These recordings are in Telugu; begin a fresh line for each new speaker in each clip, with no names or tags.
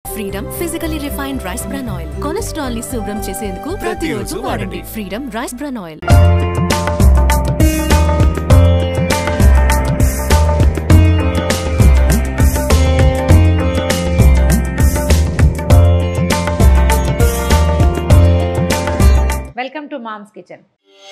freedom physically refined rice bran oil cholesterol ని శుభ్రం చేసేందుకు ప్రతిరోజు వాడండి freedom rice bran oil
welcome to mom's kitchen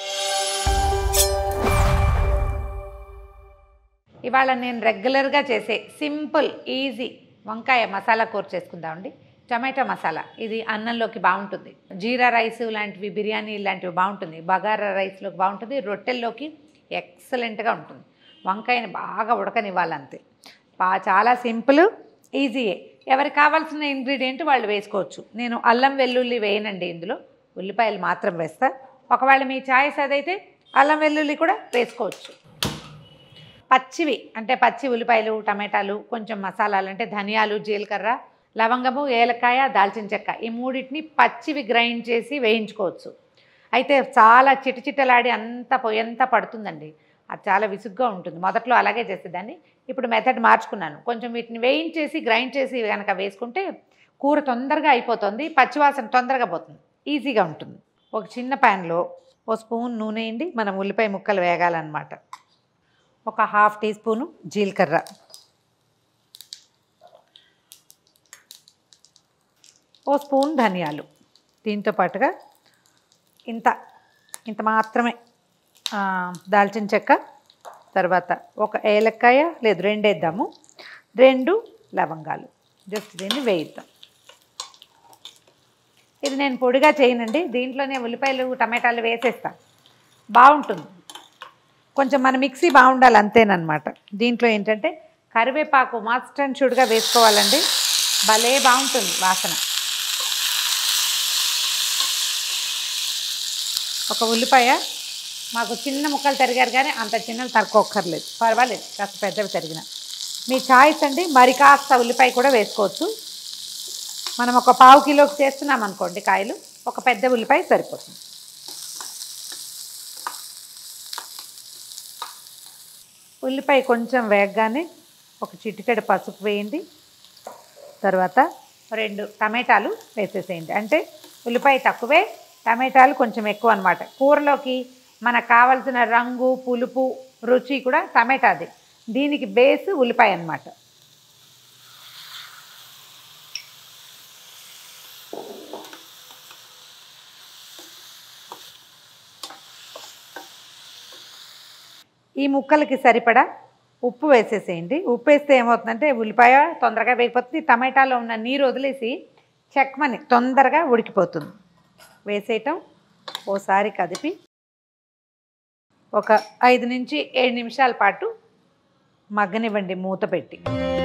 ఇవాళ నేను రెగ్యులర్గా చేసే సింపుల్ ఈజీ వంకాయ మసాలా కూర చేసుకుందామండి టమాటా మసాలా ఇది అన్నంలోకి బాగుంటుంది జీరా రైస్ లాంటివి బిర్యానీ లాంటివి బాగుంటుంది బగారా రైస్లోకి బాగుంటుంది రొట్టెల్లోకి ఎక్సలెంట్గా ఉంటుంది వంకాయని బాగా ఉడకనివ్వాలంతే బా చాలా సింపుల్ ఈజీయే ఎవరికి కావాల్సిన ఇంగ్రీడియంట్ వాళ్ళు వేసుకోవచ్చు నేను అల్లం వెల్లుల్లి వేయనండి ఇందులో ఉల్లిపాయలు మాత్రం వేస్తా ఒకవేళ మీ ఛాయిస్ అదైతే అల్లం వెల్లుల్లి కూడా వేసుకోవచ్చు పచ్చివి అంటే పచ్చి ఉల్లిపాయలు టమాటాలు కొంచెం మసాలాలు అంటే ధనియాలు జీలకర్ర లవంగము ఏలకాయ దాల్చిన చెక్క ఈ మూడింటిని పచ్చివి గ్రైండ్ చేసి వేయించుకోవచ్చు అయితే చాలా చిటచిటలాడి అంత పొయ్యంతా పడుతుందండి అది చాలా విసుగ్గా ఉంటుంది మొదట్లో అలాగే చేసేదాన్ని ఇప్పుడు మెథడ్ మార్చుకున్నాను కొంచెం వీటిని వేయించేసి గ్రైండ్ చేసి కనుక వేసుకుంటే కూర తొందరగా అయిపోతుంది పచ్చివాసన తొందరగా పోతుంది ఈజీగా ఉంటుంది ఒక చిన్న ప్యాన్లో ఓ స్పూన్ నూనె వేయండి మనం ఉల్లిపాయ ముక్కలు వేగాలన్నమాట ఒక హాఫ్ టీ స్పూను జీలకర్ర ఓ స్పూన్ ధనియాలు దీంతో పాటుగా ఇంత ఇంత మాత్రమే ఆ, దాల్చిన చెక్క తర్వాత ఒక ఏలక్కాయ లేదు రెండు వేద్దాము రెండు లవంగాలు జస్ట్ దీన్ని వేయిద్దాం ఇది నేను పొడిగా చేయనండి దీంట్లోనే ఉల్లిపాయలు టమాటాలు వేసేస్తా బాగుంటుంది కొంచెం మన మిక్సీ బాగుండాలి అంతేనమాట దీంట్లో ఏంటంటే కరివేపాకు మస్ట్ అండ్ షుడ్గా వేసుకోవాలండి భలే బాగుంటుంది వాసన ఒక ఉల్లిపాయ మాకు చిన్న ముక్కలు తరిగారు కానీ అంత చిన్నవి తరుక్కోక్కర్లేదు పర్వాలేదు కాస్త పెద్దవి తరిగిన మీ చాయిస్ అండి మరి కాస్త ఉల్లిపాయ కూడా వేసుకోవచ్చు మనం ఒక పావు కిలోకి చేస్తున్నాం అనుకోండి కాయలు ఒక పెద్ద ఉల్లిపాయ సరిపోతుంది ఉల్లిపాయ కొంచెం వేగగానే ఒక చిటికెడు పసుపు వేయండి తర్వాత రెండు టమాటాలు వేసేసేయండి అంటే ఉల్లిపాయ తక్కువే టమాటాలు కొంచెం ఎక్కువ అనమాట కూరలోకి మనకు కావలసిన రంగు పులుపు రుచి కూడా టమాటాది దీనికి బేస్ ఉల్లిపాయ అన్నమాట ఈ ముక్కలకి సరిపడా ఉప్పు వేసేసేయండి ఉప్పు వేస్తే ఏమవుతుందంటే ఉల్లిపాయ తొందరగా వేగిపోతుంది టమాటాలో ఉన్న నీరు వదిలేసి చెక్కమని తొందరగా ఉడికిపోతుంది వేసేయటం ఓసారి కదిపి ఒక ఐదు నుంచి ఏడు నిమిషాల పాటు మగ్గనివ్వండి మూత పెట్టి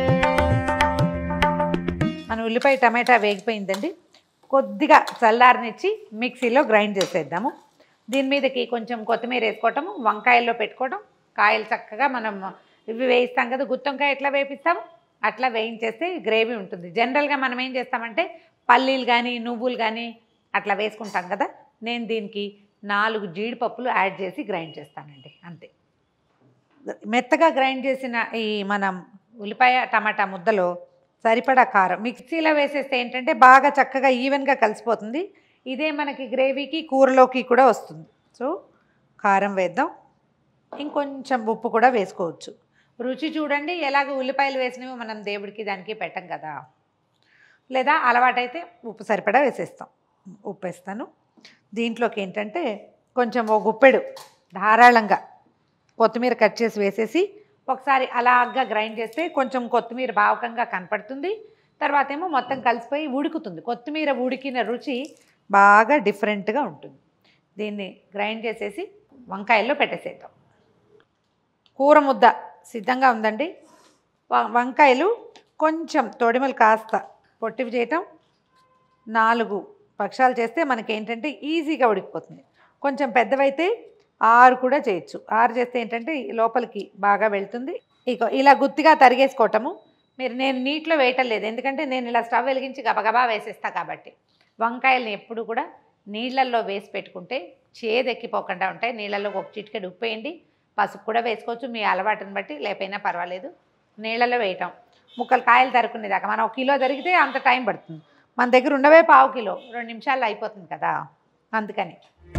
మన ఉల్లిపాయ టమాటా వేగిపోయిందండి కొద్దిగా చల్లారనిచ్చి మిక్సీలో గ్రైండ్ చేసేద్దాము దీని మీదకి కొంచెం కొత్తిమీర వేసుకోవటము వంకాయల్లో పెట్టుకోవడం కాయలు చక్కగా మనం ఇవి వేయిస్తాం కదా గుత్తొంకాయ ఎట్లా వేపిస్తాము అట్లా వేయించేస్తే గ్రేవీ ఉంటుంది జనరల్గా మనం ఏం చేస్తామంటే పల్లీలు కానీ నువ్వులు కానీ అట్లా వేసుకుంటాం కదా నేను దీనికి నాలుగు జీడిపప్పులు యాడ్ చేసి గ్రైండ్ చేస్తానండి అంతే మెత్తగా గ్రైండ్ చేసిన ఈ మనం ఉల్లిపాయ టమాటా ముద్దలో సరిపడా కారం మిక్సీలో వేసేస్తే ఏంటంటే బాగా చక్కగా ఈవెన్గా కలిసిపోతుంది ఇదే మనకి గ్రేవీకి కూరలోకి కూడా వస్తుంది సో కారం వేద్దాం ఇంకొంచెం ఉప్పు కూడా వేసుకోవచ్చు రుచి చూడండి ఎలాగ ఉల్లిపాయలు వేసినవి మనం దేవుడికి దానికి పెట్టం కదా లేదా అలవాటైతే ఉప్పు సరిపడా వేసేస్తాం ఉప్పు వేస్తాను దీంట్లోకి ఏంటంటే కొంచెం ఓ గుప్పెడు ధారాళంగా కొత్తిమీర కట్ చేసి వేసేసి ఒకసారి అలాగా గ్రైండ్ చేస్తే కొంచెం కొత్తిమీర భావకంగా కనపడుతుంది తర్వాత ఏమో మొత్తం కలిసిపోయి ఉడుకుతుంది కొత్తిమీర ఉడికిన రుచి బాగా డిఫరెంట్గా ఉంటుంది దీన్ని గ్రైండ్ చేసేసి వంకాయల్లో పెట్టేసేద్దాం కూర ముద్ద సిద్ధంగా ఉందండి వ- వంకాయలు కొంచెం తొడిమలు కాస్త పొట్టివి చేయటం నాలుగు పక్షాలు చేస్తే మనకి ఏంటంటే ఈజీగా ఉడికిపోతుంది కొంచెం పెద్దవైతే ఆరు కూడా చేయొచ్చు ఆరు చేస్తే ఏంటంటే ఈ లోపలికి బాగా వెళ్తుంది ఇక ఇలా గుత్తిగా తరిగేసుకోవటము మీరు నేను నీటిలో వేయటం లేదు ఎందుకంటే నేను ఇలా స్టవ్ వెలిగించి గబగబా వేసేస్తా కాబట్టి వంకాయల్ని ఎప్పుడు కూడా నీళ్ళల్లో వేసి పెట్టుకుంటే చేదెక్కిపోకుండా ఉంటాయి నీళ్ళల్లో ఒక చిటికెడు ఉప్పు వేయండి పసుపు కూడా వేసుకోవచ్చు మీ అలవాటుని బట్టి లేకపోయినా పర్వాలేదు నీళ్ళలో వేయటం ముక్కలు కాయలు తరుకునేదాకా మనం ఒక కిలో తరిగితే అంత టైం పడుతుంది మన దగ్గర ఉండవే పావు కిలో రెండు నిమిషాల్లో అయిపోతుంది కదా అందుకని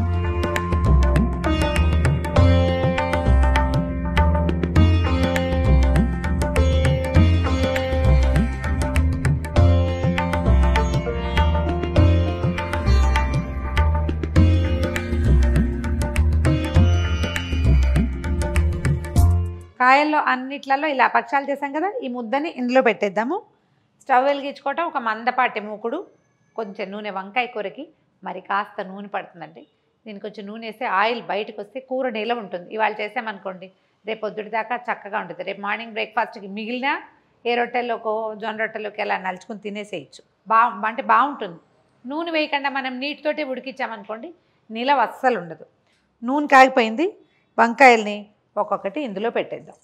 కాయల్లో అన్నిట్లలో ఇలా పక్షాలు చేసాం కదా ఈ ముద్దని ఇందులో పెట్టేద్దాము స్టవ్ వెలిగించుకోవటం ఒక మందపాటి మూకుడు కొంచెం నూనె వంకాయ కూరకి మరి కాస్త నూనె పడుతుందండి దీనికి కొంచెం నూనె వేస్తే ఆయిల్ బయటకు వస్తే కూర నిలవ ఉంటుంది ఇవాళ చేసామనుకోండి రేపు పొద్దుటి దాకా చక్కగా ఉంటుంది రేపు మార్నింగ్ బ్రేక్ఫాస్ట్కి మిగిలిన ఏ రొట్టెల్లోకో జొన్న రొట్టెలోకి అలా నలుచుకుని తినేసేయచ్చు బా అంటే బాగుంటుంది నూనె వేయకుండా మనం నీటితోటి ఉడికించామనుకోండి నిలవ అస్సలు ఉండదు నూనె కాగిపోయింది వంకాయల్ని ఒక్కొక్కటి ఇందులో పెట్టేద్దాం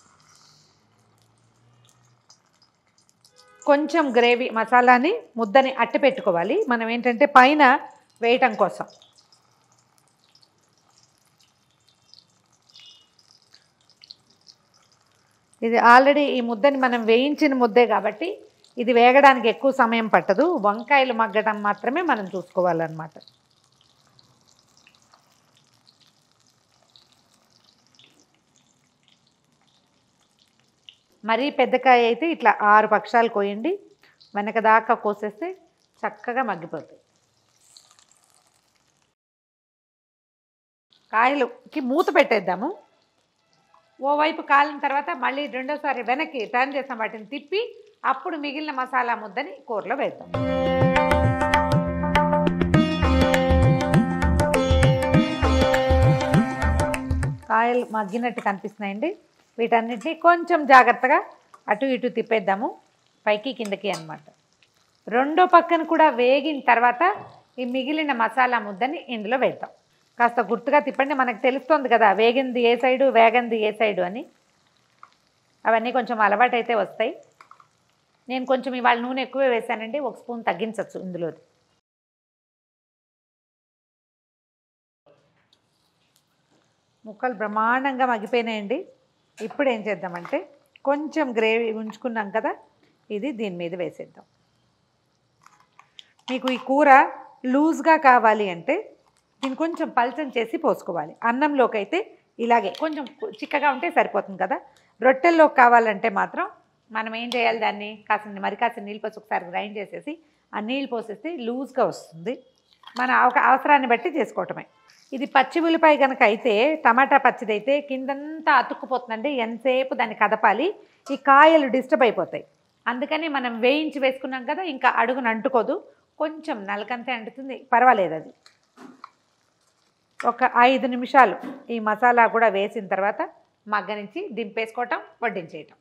కొంచెం గ్రేవీ మసాలాని ముద్దని అట్టి పెట్టుకోవాలి మనం ఏంటంటే పైన వేయటం కోసం ఇది ఆల్రెడీ ఈ ముద్దని మనం వేయించిన ముద్దే కాబట్టి ఇది వేగడానికి ఎక్కువ సమయం పట్టదు వంకాయలు మగ్గడం మాత్రమే మనం చూసుకోవాలన్నమాట మరీ పెద్దకాయ అయితే ఇట్లా ఆరు పక్షాలు కోయండి వెనక దాకా కోసేస్తే చక్కగా మగ్గిపోతాయి కాయలుకి మూత పెట్టేద్దాము ఓవైపు కాలిన తర్వాత మళ్ళీ రెండోసారి వెనక్కి టర్న్ చేసాం వాటిని తిప్పి అప్పుడు మిగిలిన మసాలా ముద్దని కూరలో వేద్దాం కాయలు మగ్గినట్టు కనిపిస్తున్నాయండి వీటన్నిటిని కొంచెం జాగ్రత్తగా అటు ఇటు తిప్పేద్దాము పైకి కిందకి అన్నమాట రెండో పక్కన కూడా వేగిన తర్వాత ఈ మిగిలిన మసాలా ముద్దని ఇందులో వేద్దాం కాస్త గుర్తుగా తిప్పండి మనకు తెలుస్తుంది కదా వేగింది ఏ సైడు వేగంది ఏ సైడు అని అవన్నీ కొంచెం అలవాటు అయితే వస్తాయి నేను కొంచెం ఇవాళ నూనె ఎక్కువే వేసానండి ఒక స్పూన్ తగ్గించవచ్చు ఇందులో ముక్కలు బ్రహ్మాండంగా మగ్గిపోయినాయండి ఇప్పుడు ఏం చేద్దామంటే కొంచెం గ్రేవీ ఉంచుకున్నాం కదా ఇది దీని మీద వేసేద్దాం మీకు ఈ కూర లూజ్గా కావాలి అంటే దీన్ని కొంచెం పల్చం చేసి పోసుకోవాలి అన్నంలోకి అయితే ఇలాగే కొంచెం చిక్కగా ఉంటే సరిపోతుంది కదా రొట్టెల్లోకి కావాలంటే మాత్రం మనం ఏం చేయాలి దాన్ని కాసిన మరి కాసిన నీళ్ళు పోసి ఒకసారి గ్రైండ్ చేసేసి ఆ నీళ్ళు పోసేస్తే లూజ్గా వస్తుంది మన ఒక అవసరాన్ని బట్టి చేసుకోవటమే ఇది పచ్చి ఉల్లిపాయ కనుక అయితే టమాటా పచ్చిదైతే కిందంతా అతుక్కుపోతుందండి ఎంతసేపు దాన్ని కదపాలి ఈ కాయలు డిస్టర్బ్ అయిపోతాయి అందుకని మనం వేయించి వేసుకున్నాం కదా ఇంకా అడుగున అంటుకోదు కొంచెం నలకంతే అంటుతుంది పర్వాలేదు అది ఒక ఐదు నిమిషాలు ఈ మసాలా కూడా వేసిన తర్వాత మగ్గనించి దింపేసుకోవటం వడ్డించేయటం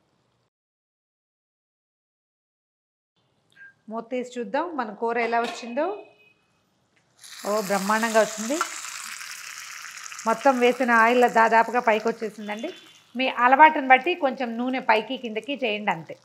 మూత తీసి చూద్దాం మన కూర ఎలా వచ్చిందో ఓ బ్రహ్మాండంగా వచ్చింది మొత్తం వేసిన ఆయిల్ దాదాపుగా పైకి వచ్చేసిందండి మీ అలవాటుని బట్టి కొంచెం నూనె పైకి కిందకి చేయండి అంతే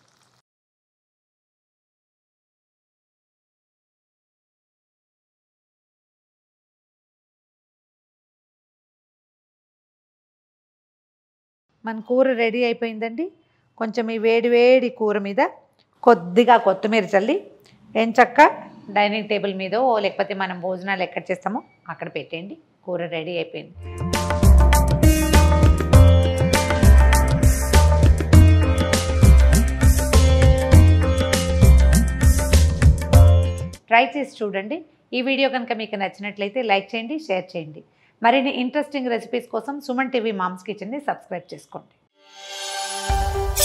మన కూర రెడీ అయిపోయిందండి కొంచెం ఈ వేడి వేడి కూర మీద కొద్దిగా కొత్తిమీర చల్లి ఏం చక్క డైనింగ్ టేబుల్ మీదో లేకపోతే మనం భోజనాలు ఎక్కడ చేస్తామో అక్కడ పెట్టేయండి కూర రెడీ అయిపోయింది ట్రై చేసి చూడండి ఈ వీడియో కనుక మీకు నచ్చినట్లయితే లైక్ చేయండి షేర్ చేయండి మరిన్ని ఇంట్రెస్టింగ్ రెసిపీస్ కోసం సుమన్ టీవీ మామ్స్ కిచెన్ని సబ్స్క్రైబ్ చేసుకోండి